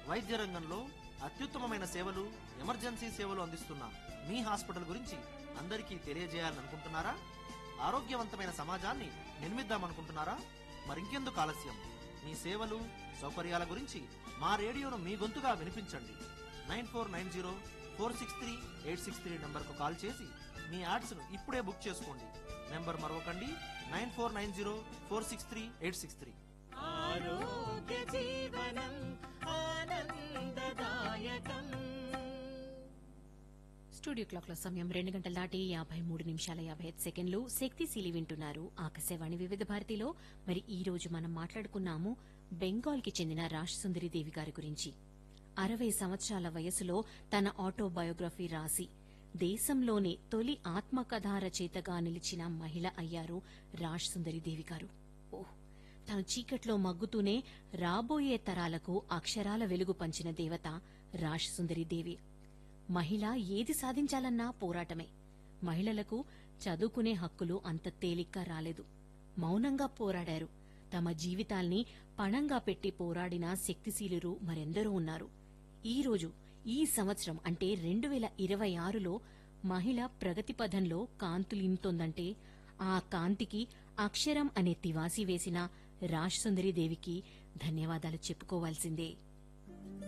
వైద్య రంగంలో అత్యుత్తమమైన సేవలు ఎమర్జెన్సీ సేవలు అందిస్తున్న మీ హాస్పిటల్ గురించి అందరికీ తెలియజేయాలనుకుంటున్నారా ఆరోగ్యవంతమైన సమాజాన్ని నిర్మిద్దామనుకుంటున్నారా మరింకెందుకు ఆలస్యం మీ సేవలు సౌకర్యాల గురించి మా రేడియోను మీ గొంతుగా వినిపించండి nine four nine zero four six three eight six three నెంబర్కు కాల్ చేసి మీ యాడ్స్ను ఇప్పుడే బుక్ చేసుకోండి నెంబర్ మరొకండి nine four nine zero four six three eight six three ఆరోగ్య జీవనం ఆనందదాయకం స్టూడియో క్లాక్ లో సమయం రెండు గంటల దాటి యాభై మూడు నిమిషాల యాభై ఐదు సెకండ్లు శక్తిశీలి వింటున్నారు ఆకాశవాణి వివిధ భారతిలో మరి ఈ రోజు మనం మాట్లాడుకున్నాము బెంగాల్ కి చెందిన రాజ్ సుందరి దేవి గారి గురించి అరవై సంవత్సరాల వయసులో తన ఆటోబయోగ్రఫీ రాసి దేశంలోనే తొలి ఆత్మకథా రచయితగా నిలిచిన మహిళ అయ్యారు రాజ్ సుందరి దేవి గారు ఓహ్ తను చీకట్లో మగ్గుతూనే రాబోయే తరాలకు అక్షరాల వెలుగు పంచిన దేవత రాజ్ సుందరి దేవి మహిళ ఏది సాధించాలన్నా పోరాటమే మహిళలకు చదువుకునే హక్కులు అంత తేలిగ్గా రాలేదు మౌనంగా పోరాడారు తమ జీవితాల్ని పణంగా పెట్టి పోరాడిన శక్తిశీలురు మరెందరో ఉన్నారు ఈ రోజు ఈ సంవత్సరం అంటే రెండు వేల ఇరవై ఆరులో మహిళ ప్రగతి పథంలో కాంతులింతోందంటే ఆ కాంతికి అక్షరం అనే తివాసి వేసిన రాజ్ సుందరి దేవికి ధన్యవాదాలు చెప్పుకోవాల్సిందే